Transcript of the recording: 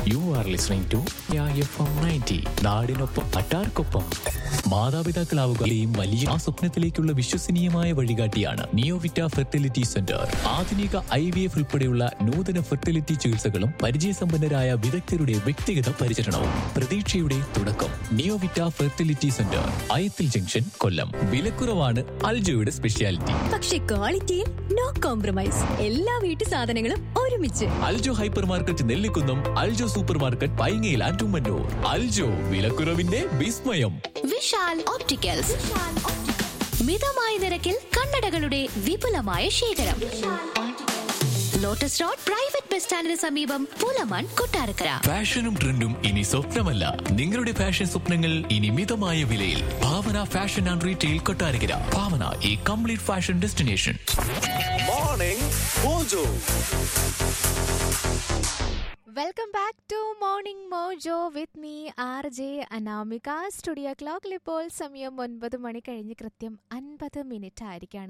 U are listening to F M ninety നാടിനൊപ്പം അട്ടാർക്കൊപ്പം മാതാപിതാക്കളാവുകയും വലിയ ആ സ്വപ്നത്തിലേക്കുള്ള വിശ്വസനീയമായ വഴികാട്ടിയാണ് നിയോവിറ്റ ഫെർട്ടിലിറ്റി സെന്റർ ആധുനിക ഐ വി എഫ് ഉൾപ്പെടെയുള്ള നൂതന ഫെർട്ടിലിറ്റി ചികിത്സകളും പരിചയസമ്പന്നരായ വിദഗ്ധരുടെ വ്യക്തിഗത പരിചരണവും പ്രതീക്ഷയുടെ തുടക്കം Neovita fertility centre Ayathil junction Kollam വിലക്കുറവാണ് അൽജോയുടെ സ്പെഷ്യാലിറ്റി പക്ഷെ ക്വാളിറ്റിയിൽ നോ കോംപ്രമൈസ് എല്ലാ വീട്ടു സാധനങ്ങളും ഒരുമിച്ച് Aljo hypermarket Nellikunnam Aljo supermarket Paingayil Attumannoor Aljo വിലക്കുറവിന്റെ വിസ്മയം വിശാൽ ഓപ്റ്റിക്കൽസ് മിതമായ നിരക്കിൽ കണ്ണടകളുടെ വിപുലമായ ശേഖരം ലോട്ടസ് റോഡ് പ്രൈവറ്റ് ബസ് സ്റ്റാൻഡിന് സമീപം പൂലമാൻ കൊട്ടാരക്കര ഫാഷനും ട്രെൻഡും ഇനി സ്വപ്നമല്ല നിങ്ങളുടെ ഫാഷൻ സ്വപ്നങ്ങൾ ഇനി മിതമായ വിലയിൽ Bhavana fashion and retail Kottarakkara Bhavana ഈ complete fashion destination Morning Mojo. Welcome back to Morning Mojo with me R J Anamika studio ക്ലോക്കിൽ ഇപ്പോൾ സമയം ഒൻപത് മണി കഴിഞ്ഞ് കൃത്യം അൻപത് മിനിറ്റ് ആയിരിക്കാണ്